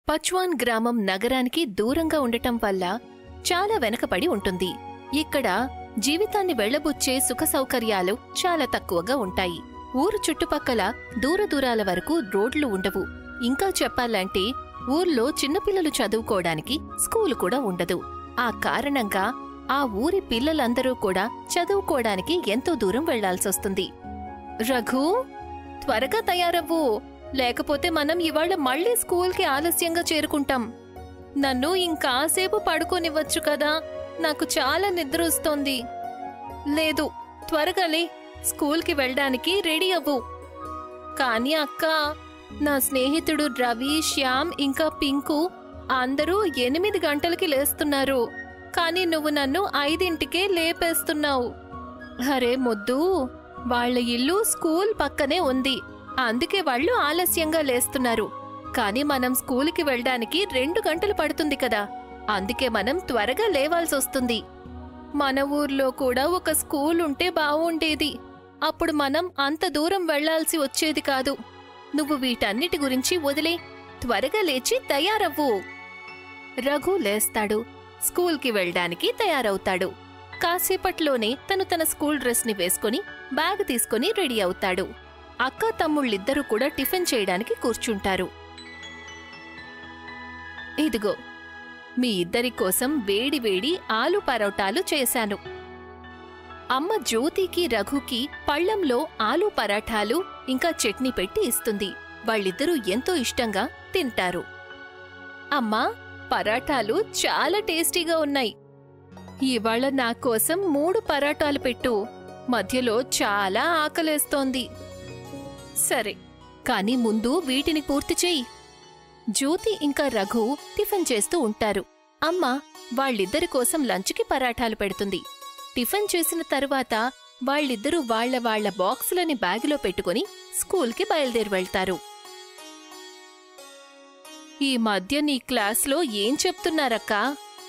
పచ్వాన్ గ్రామం నగరానికి దూరంగా ఉండటం వల్ల చాలా వెనకపడి ఉంటుంది ఇక్కడ జీవితాన్ని వెళ్లబుచ్చే సుఖ సౌకర్యాలు చాలా తక్కువగా ఉంటాయి ఊరు చుట్టుపక్కల దూర దూరాల వరకు రోడ్లు ఉండవు ఇంకా చెప్పాలంటే ఊర్లో చిన్నపిల్లలు చదువుకోవడానికి స్కూలు కూడా ఉండదు ఆ కారణంగా ఆ ఊరి పిల్లలందరూ కూడా చదువుకోవడానికి ఎంతో దూరం వెళ్లాల్సొస్తుంది రఘు త్వరగా తయారవ్వు లేకపోతే మనం ఇవాళ మళ్ళీ స్కూల్కి ఆలస్యంగా చేరుకుంటాం నన్ను ఇంకాసేపు పడుకోనివ్వచ్చు కదా నాకు చాలా నిద్ర వస్తోంది లేదు త్వరగా లే స్కూల్కి వెళ్ళడానికి రెడీ అవ్వు కానీ అక్క నా స్నేహితుడు రవి శ్యామ్ ఇంకా పింకు అందరూ ఎనిమిది గంటలకి లేస్తున్నారు కానీ నువ్వు నన్ను ఐదింటికే లేపేస్తున్నావు అరే మొద్దు వాళ్ళ ఇల్లు స్కూల్ పక్కనే ఉంది అందుకే వాళ్ళు ఆలస్యంగా లేస్తున్నారు కానీ మనం స్కూల్కి వెళ్ళడానికి రెండు గంటలు పడుతుంది కదా అందుకే మనం త్వరగా లేవాల్సొస్తుంది మన ఊర్లో కూడా ఒక స్కూల్ ఉంటే బావుండేది అప్పుడు మనం అంత దూరం వెళ్లాల్సి వచ్చేది కాదు నువ్వు వీటన్నిటి గురించి వదిలే త్వరగా లేచి తయారవ్వు రఘు లేస్తాడు స్కూల్కి వెళ్ళడానికి తయారవుతాడు కాసేపట్లోనే తను తన స్కూల్ డ్రెస్ ని వేసుకుని బ్యాగ్ తీసుకుని రెడీ అవుతాడు అక్క తమ్ముళ్ళిద్దరూ కూడా టిఫిన్ చేయడానికి కూర్చుంటారు ఇదిగో మీ ఇద్దరి కోసం వేడి వేడి ఆలు పరోటాలు చేశాను అమ్మ జ్యోతికి రఘుకి పళ్ళంలో ఆలు పరాఠాలు ఇంకా చట్నీ పెట్టి ఇస్తుంది వాళ్ళిద్దరూ ఎంతో ఇష్టంగా తింటారు అమ్మా పరాఠాలు చాలా టేస్టీగా ఉన్నాయి ఇవాళ నా కోసం మూడు పరాటాలు పెట్టు మధ్యలో చాలా ఆకలేస్తోంది సరే కాని ముందు వీటిని పూర్తి చెయ్యి జ్యోతి ఇంకా రఘు టిఫిన్ చేస్తూ ఉంటారు అమ్మ వాళ్ళిద్దరి కోసం లంచ్కి పరాఠాలు పెడుతుంది టిఫిన్ చేసిన తరువాత వాళ్ళిద్దరూ వాళ్ళ వాళ్ళ బాక్సులని బ్యాగులో పెట్టుకుని స్కూల్కి బయలుదేరి వెళ్తారు ఈ మధ్య నీ క్లాస్లో ఏం చెప్తున్నారక్కా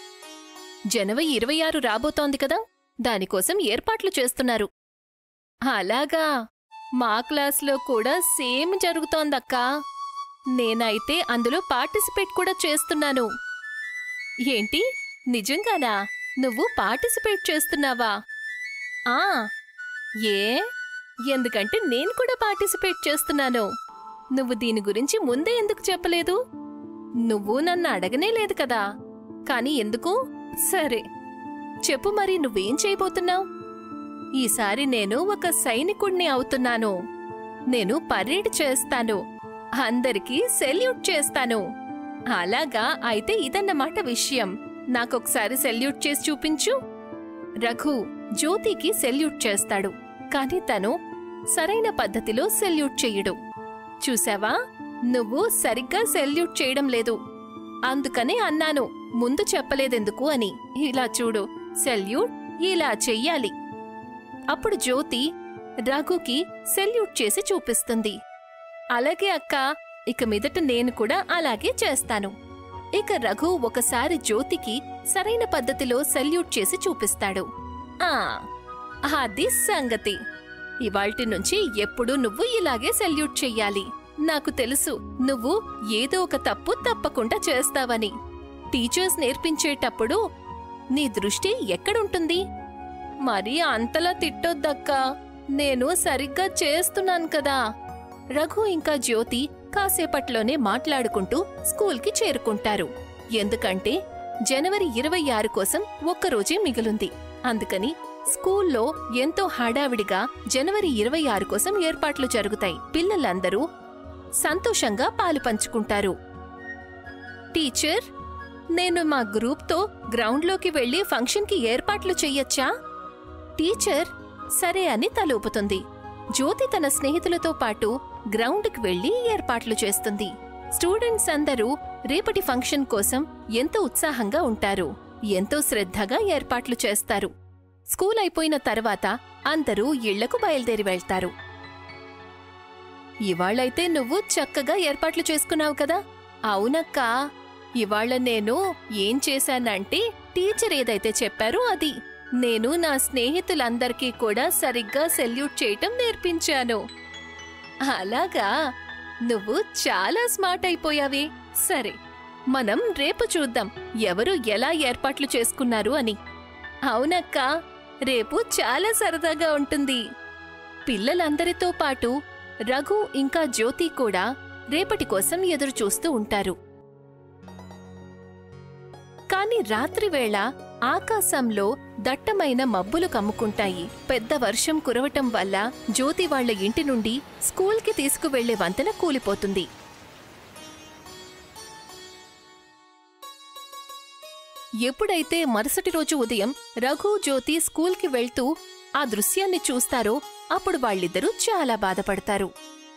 జనవరి ఇరవై ఆరు రాబోతోంది కదా దానికోసం ఏర్పాట్లు చేస్తున్నారు అలాగా మా క్లాస్లో కూడా సేమ్ జరుగుతోందక్కా నేనైతే అందులో పార్టిసిపేట్ కూడా చేస్తున్నాను ఏంటి నిజంగానా నువ్వు పార్టిసిపేట్ చేస్తున్నావా ఆ ఏ ఎందుకంటే నేను కూడా పార్టిసిపేట్ చేస్తున్నాను నువ్వు దీని గురించి ముందే ఎందుకు చెప్పలేదు నువ్వు నన్ను అడగనే లేదు కదా కానీ ఎందుకు సరే చెప్పు మరి నువ్వేం చేయబోతున్నావు ఈసారి నేను ఒక సైనికుణ్ణి అవుతున్నాను నేను పరేడ్ చేస్తాను అందరికీ సెల్యూట్ చేస్తాను అలాగా అయితే ఇదన్నమాట విషయం నాకొకసారి సెల్యూట్ చేసి చూపించు రఘు జ్యోతికి సెల్యూట్ చేస్తాడు కాని తను సరైన పద్ధతిలో సెల్యూట్ చెయ్యడు చూసావా నువ్వు సరిగ్గా సెల్యూట్ చేయడం లేదు అందుకనే అన్నాను ముందు చెప్పలేదెందుకు అని ఇలా చూడు సెల్యూట్ ఇలా చెయ్యాలి అప్పుడు జ్యోతి రఘుకి సెల్యూట్ చేసి చూపిస్తుంది అలాగే అక్క ఇక మీదట నేను కూడా అలాగే చేస్తాను ఇక రఘు ఒకసారి జ్యోతికి సరైన పద్ధతిలో సెల్యూట్ చేసి చూపిస్తాడు ఆ అది సంగతి ఇవాల్టి నుంచి ఎప్పుడు నువ్వు ఇలాగే సెల్యూట్ చెయ్యాలి నాకు తెలుసు నువ్వు ఏదో ఒక తప్పు తప్పకుండా చేస్తావని టీచర్స్ నేర్పించేటప్పుడు నీ దృష్టి ఎక్కడుంటుంది మరి అంతలా తిట్టొద్దక్కా నేను సరిగ్గా చేస్తున్నాను కదా రఘు ఇంకా జ్యోతి కాసేపట్లోనే మాట్లాడుకుంటూ స్కూల్కి చేరుకుంటారు ఎందుకంటే జనవరి ఇరవై ఆరు కోసం ఒక్కరోజే మిగిలుంది అందుకని స్కూల్లో ఎంతో హడావిడిగా జనవరి ఇరవై ఆరు కోసం ఏర్పాట్లు జరుగుతాయి పిల్లలందరూ సంతోషంగా పాలు పంచుకుంటారు టీచర్ నేను మా గ్రూప్తో గ్రౌండ్లోకి వెళ్లి ఫంక్షన్కి ఏర్పాట్లు చెయ్యొచ్చా టీచర్ సరే అని తలూపుతుంది జ్యోతి తన స్నేహితులతో పాటు గ్రౌండ్కి వెళ్లి ఏర్పాట్లు చేస్తుంది స్టూడెంట్స్ అందరూ రేపటి ఫంక్షన్ కోసం ఎంతో ఉత్సాహంగా ఉంటారు ఎంతో శ్రద్ధగా ఏర్పాట్లు చేస్తారు స్కూల్ అయిపోయిన తర్వాత అందరూ ఇళ్లకు బయలుదేరి వెళ్తారు ఇవాళైతే నువ్వు చక్కగా ఏర్పాట్లు చేసుకున్నావు కదా అవునక్కా ఇవాళ నేను ఏం చేశానంటే టీచర్ ఏదైతే చెప్పారో అది నేను నా స్నేహితులందరికీ కూడా సరిగ్గా సెల్యూట్ చేయటం నేర్పించాను అలాగా నువ్వు చాలా స్మార్ట్ అయిపోయావే సరే మనం రేపు చూద్దాం ఎవరు ఎలా ఏర్పాట్లు చేసుకున్నారు అని అవునక్క రేపు చాలా సరదాగా ఉంటుంది పిల్లలందరితో పాటు రఘు ఇంకా జ్యోతి కూడా రేపటి కోసం ఎదురు చూస్తూ ఉంటారు కాని రాత్రివేళ ఆకాశంలో దట్టమైన మబ్బులు కమ్ముకుంటాయి పెద్ద వర్షం కురవటం వల్ల జ్యోతి వాళ్ళ ఇంటి నుండి స్కూల్కి తీసుకువెళ్లే వంతెన కూలిపోతుంది ఎప్పుడైతే మరుసటి రోజు ఉదయం రఘు జ్యోతి స్కూల్కి వెళ్తూ ఆ దృశ్యాన్ని చూస్తారో అప్పుడు వాళ్ళిద్దరూ చాలా బాధపడతారు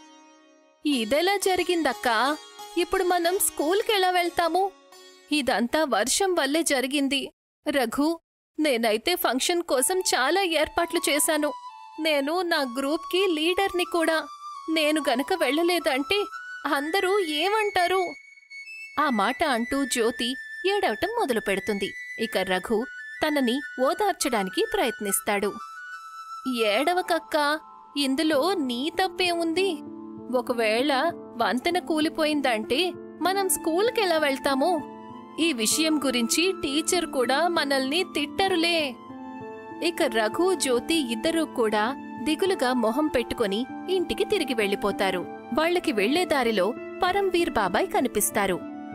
ఇదెలా జరిగిందక్కా ఇప్పుడు మనం స్కూల్కి ఎలా వెళ్తాము ఇదంతా వర్షం వల్లే జరిగింది రఘు నేనైతే ఫంక్షన్ కోసం చాలా ఏర్పాట్లు చేశాను నేను నా గ్రూప్కి లీడర్ని కూడా నేను గనక వెళ్ళలేదంటే అందరూ ఏమంటారు ఆ మాట అంటూ జ్యోతి ఏడవటం మొదలు పెడుతుంది ఇక రఘు తనని ఓదార్చడానికి ప్రయత్నిస్తాడు ఏడవకక్క ఇందులో నీ తప్పే ఉంది ఒకవేళ వంతెన కూలిపోయిందంటే మనం స్కూల్కెలా వెళ్తాము ఈ విషయం గురించి టీచర్ కూడా మనల్ని తిట్టరులే ఇక రఘు జ్యోతి ఇద్దరూ కూడా దిగులుగా మొహం పెట్టుకొని ఇంటికి తిరిగి వెళ్ళిపోతారు వాళ్ళకి వెళ్లే దారిలో పరంవీర్ బాబాయ్ కనిపిస్తారు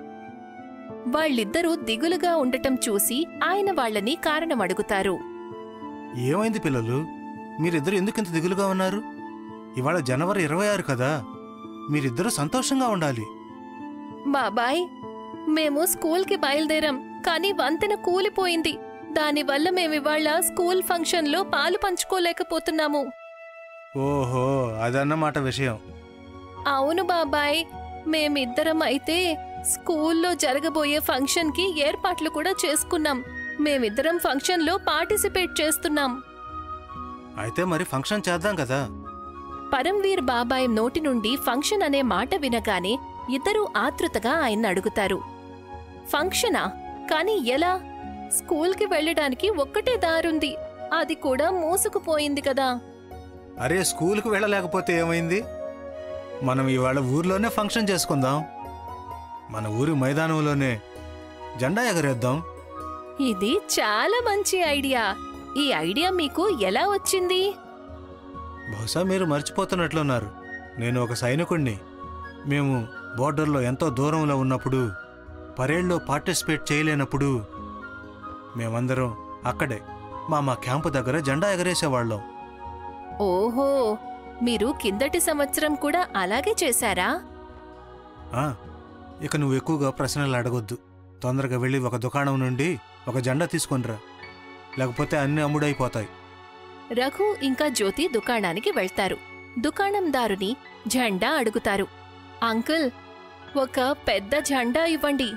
వాళ్ళిద్దరూ దిగులుగా ఉండటం చూసి ఆయన వాళ్ళని కారణం అడుగుతారు ఏమైంది పిల్లలు మీరిద్దరు ఎందుకు ఇంత దిగులుగా ఉన్నారు ఇవాళ జనవరి ఇరవై ఆరు కదా మీరిద్దరూ సంతోషంగా ఉండాలి బాబాయ్ మేము స్కూల్కి బయలుదేరాం కానీ వంతెన కూలిపోయింది దానివల్ల మేమివాళ స్కూల్ ఫంక్షన్లో పాలు పంచుకోలేకపోతున్నాము ఓహో అదన్నమాట విషయం అవును బాబాయ్ మేమిద్దరం అయితే స్కూల్లో జరగబోయే ఫంక్షన్కి ఏర్పాట్లు కూడా చేసుకున్నాం మేమిద్దరం ఫంక్షన్లో పార్టిసిపేట్ చేస్తున్నాం అయితే మరి ఫంక్షన్ చేద్దాం కదా పరంవీర్ బాబాయ్ నోటి నుండి ఫంక్షన్ అనే మాట వినగానే ఇద్దరూ ఆతృతగా ఆయన్ని అడుగుతారు ఫంక్షనా కానీ ఎలా స్కూల్కి వెళ్ళడానికి ఒక్కటే దారుంది అది కూడా మూసుకుపోయింది కదా అరే స్కూల్కి వెళ్ళలేకపోతే ఏమైంది మనం ఇవాళ ఊర్లోనే ఫంక్షన్ చేసుకుందాం మన ఊరి మైదానంలోనే జెండా ఎగరేద్దాం ఇది చాలా మంచి ఐడియా ఈ ఐడియా మీకు ఎలా వచ్చింది బహుశా మీరు మర్చిపోతున్నట్లున్నారు నేను ఒక సైనికుణ్ణి మేము బోర్డర్లో ఎంతో దూరంలో ఉన్నప్పుడు పరేడ్లో పార్టిసిపేట్ చేయలేనప్పుడు మేమందరం అక్కడే మా మా క్యాంపు దగ్గర జెండా ఎగరేసేవాళ్ళం ఓహో మీరు కిందటి సంవత్సరం కూడా అలాగే చేశారా ఆ, ఇక నువ్వు ఎక్కువగా ప్రశ్నలు అడగొద్దు తొందరగా వెళ్ళి ఒక దుకాణం నుండి ఒక జెండా తీసుకొనిరా లేకపోతే అన్నీ అమ్ముడైపోతాయి రఘు ఇంకా జ్యోతి దుకాణానికి వెళ్తారు దుకాణందారుని జెండా అడుగుతారు అంకుల్ ఒక పెద్ద జెండా ఇవ్వండి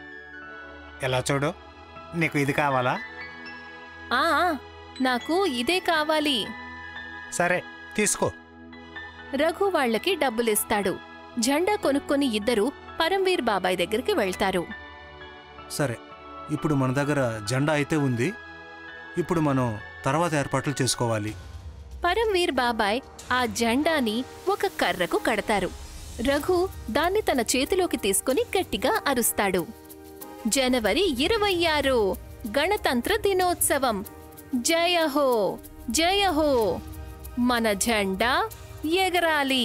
ఎలా చూడు నీకు ఇది కావాలా ఆ ఆ, నాకు ఇదే కావాలి సరే తీసుకో రఘు వాళ్ళకి డబ్బులిస్తాడు జెండా కొనుక్కొని ఇద్దరు పరంవీర్ బాబాయ్ దగ్గరికి వెళ్తారు సరే ఇప్పుడు మన దగ్గర జెండా అయితే ఉంది ఇప్పుడు మనం తర్వాత ఏర్పాట్లు చేసుకోవాలి పరంవీర్ బాబాయ్ ఆ జెండాని ఒక కర్రకు కడతారు రఘు దాన్ని తన చేతిలోకి తీసుకుని గట్టిగా అరుస్తాడు జనవరి ఇరవై ఆరు గణతంత్ర దినోత్సవం జయ హో జయ హో మన జెండా ఎగరాలి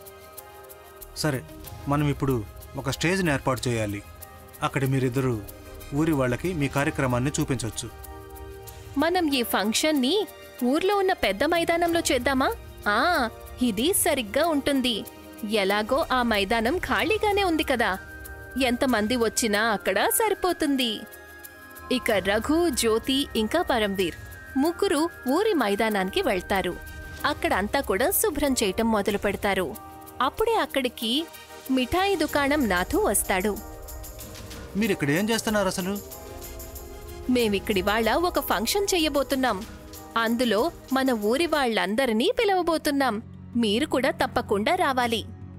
సరే మనం ఇప్పుడు ఒక స్టేజ్ని ఏర్పాటు చేయాలి అక్కడ మీరిద్దరూ ఊరి వాళ్ళకి మీ కార్యక్రమాన్ని చూపించవచ్చు మనం ఈ ఫంక్షన్ని ఊర్లో ఉన్న పెద్ద మైదానంలో చేద్దామా ఆ ఇది సరిగ్గా ఉంటుంది ఎలాగో ఆ మైదానం ఖాళీగానే ఉంది కదా ఎంతమంది వచ్చినా అక్కడ సరిపోతుంది ఇక రఘు జ్యోతి ఇంకా పరంవీర్ ముగ్గురు ఊరి మైదానానికి వెళ్తారు అక్కడ అంతా కూడా శుభ్రం చేయటం మొదలు పెడతారు అప్పుడే అక్కడికి మిఠాయి దుకాణం నాథు వస్తాడు మీరు ఇక్కడ ఏం చేస్తున్నారు అసలు మేమిక్కడివాళ ఒక ఫంక్షన్ చెయ్యబోతున్నాం అందులో మన ఊరి వాళ్ళందరినీ పిలవబోతున్నాం మీరు కూడా తప్పకుండా రావాలి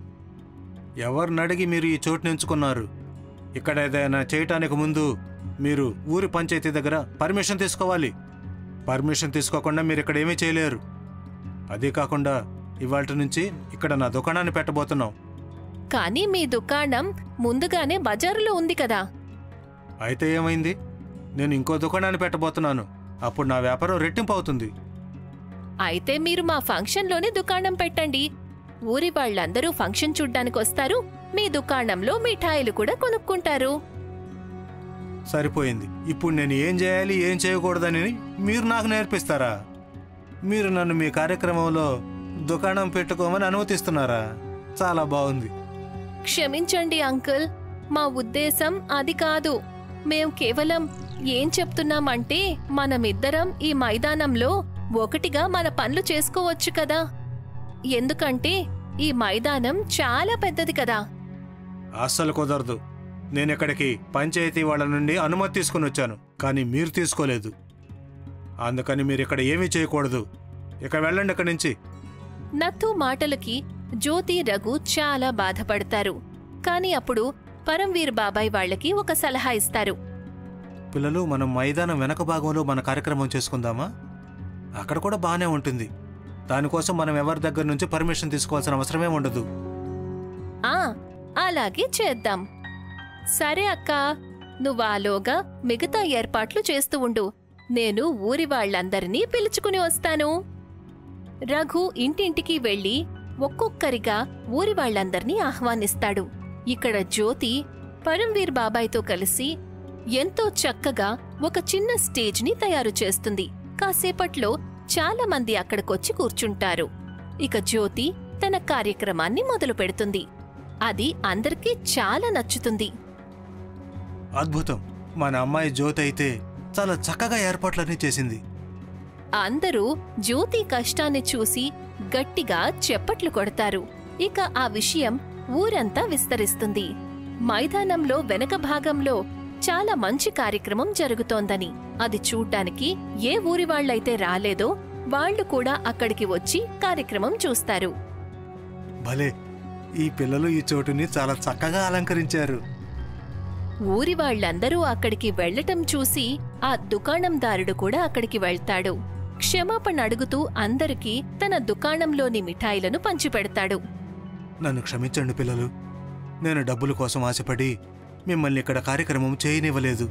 ఎవరిని అడిగి మీరు ఈ చోటుని ఎంచుకున్నారు ఇక్కడ ఏదైనా చేయటానికి ముందు మీరు ఊరి పంచాయతీ దగ్గర పర్మిషన్ తీసుకోవాలి పర్మిషన్ తీసుకోకుండా మీరు ఇక్కడ ఏమీ చేయలేరు అదే కాకుండా ఇవాళ నుంచి ఇక్కడ నా దుకాణాన్ని పెట్టబోతున్నాం కానీ మీ దుకాణం ముందుగానే బజారులో ఉంది కదా అయితే ఏమైంది నేను ఇంకో దుకాణాన్ని పెట్టబోతున్నాను అప్పుడు నా వ్యాపారం రెట్టింపు అవుతుంది అయితే మీరు మా ఫంక్షన్లోనే దుకాణం పెట్టండి ఊరి వాళ్ళందరూ ఫంక్షన్ చూడ్డానికి వస్తారు మీ దుకాణంలో మిఠాయిలు కూడా కొనుక్కుంటారు సరిపోయింది ఇప్పుడు నేను ఏం చేయాలి ఏం చేయకూడదని మీరు నాకు నేర్పిస్తారా మీరు నన్ను మీ కార్యక్రమంలో దుకాణం పెట్టుకోమని అనుమతిస్తున్నారా చాలా బాగుంది క్షమించండి అంకుల్ మా ఉద్దేశం అది కాదు మేం కేవలం ఏం చెప్తున్నామంటే మనమిద్దరం ఈ మైదానంలో ఒకటిగా మన పనులు చేసుకోవచ్చు కదా ఎందుకంటే ఈ మైదానం చాలా పెద్దది కదా అస్సలు కుదరదు నేను ఇక్కడికి పంచాయతీ వాళ్ళ నుండి అనుమతి తీసుకుని వచ్చాను కానీ మీరు తీసుకోలేదు అందుకని మీరు ఇక్కడ ఏమీ చేయకూడదు ఇక వెళ్ళండి ఇక్కడి నుంచి నత్తు మాటలకి జ్యోతి రఘు చాలా బాధపడతారు కాని అప్పుడు పరంవీర్ బాబాయ్ వాళ్ళకి ఒక సలహా ఇస్తారు పిల్లలు మనం మైదానం వెనక భాగంలో మన కార్యక్రమం చేసుకుందామా అక్కడ కూడా బాగానే ఉంటుంది దానికోసం మనం ఎవరి దగ్గర నుంచి పర్మిషన్ తీసుకోవాల్సిన అవసరమే ఉండదు ఆ అలాగే చేద్దాం సరే అక్క నువ్వాలోగా మిగతా ఏర్పాట్లు చేస్తూ ఉండు నేను ఊరి వాళ్ళందరినీ పిలుచుకుని వస్తాను రఘు ఇంటింటికి వెళ్లి ఒక్కొక్కరిగా ఊరి వాళ్ళందర్నీ ఆహ్వానిస్తాడు ఇక్కడ జ్యోతి పరంవీర్ బాబాయ్తో కలిసి ఎంతో చక్కగా ఒక చిన్న స్టేజ్ని తయారు చేస్తుంది కాసేపట్లో చాలా మంది అక్కడికొచ్చి కూర్చుంటారు ఇక జ్యోతి తన కార్యక్రమాన్ని మొదలు పెడుతుంది అది అందరికీ చాలా నచ్చుతుంది అద్భుతం మన అమ్మాయి జ్యోతి అయితే చాలా చక్కగా ఏర్పాట్లన్నీ చేసింది అందరూ జ్యోతి కష్టాన్ని చూసి గట్టిగా చెప్పట్లు కొడతారు ఇక ఆ విషయం ఊరంతా విస్తరిస్తుంది మైదానంలో వెనక భాగంలో చాలా మంచి కార్యక్రమం జరుగుతోందని అది చూడ్డానికి ఏ ఊరి వాళ్ళైతే రాలేదో వాళ్ళు కూడా అక్కడికి వచ్చి కార్యక్రమం చూస్తారు భలే ఈ పిల్లలు ఈ చోటుని చాలా చక్కగా అలంకరించారు ఊరి వాళ్ళందరూ అక్కడికి వెళ్లటం చూసి ఆ దుకాణందారుడు కూడా అక్కడికి వెళ్తాడు క్షమాపణ అడుగుతూ అందరికీ తన దుకాణంలోని మిఠాయిలను పంచిపెడతాడు నన్ను క్షమించండి పిల్లలు నేను డబ్బుల కోసం ఆశపడి మిమ్మల్ని ఇక్కడ కార్యక్రమం చేయనివ్వలేదు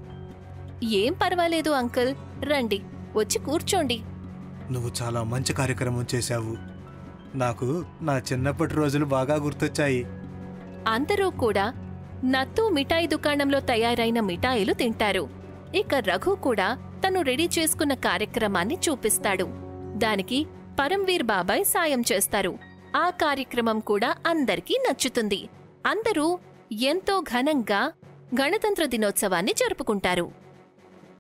ఏం పర్వాలేదు అంకుల్ రండి వచ్చి కూర్చోండి నువ్వు చాలా మంచి కార్యక్రమం చేశావు నాకు నా చిన్నప్పటి రోజులు బాగా గుర్తొచ్చాయి అందరూ కూడా నత్తు మిఠాయి దుకాణంలో తయారైన మిఠాయిలు తింటారు ఇక రఘు కూడా తను రెడీ చేసుకున్న కార్యక్రమాన్ని చూపిస్తాడు దానికి పరంవీర్ బాబాయ్ సాయం చేస్తారు ఆ కార్యక్రమం కూడా అందరికీ నచ్చుతుంది అందరూ ఎంతో ఘనంగా గణతంత్ర దినోత్సవాన్ని జరుపుకుంటారు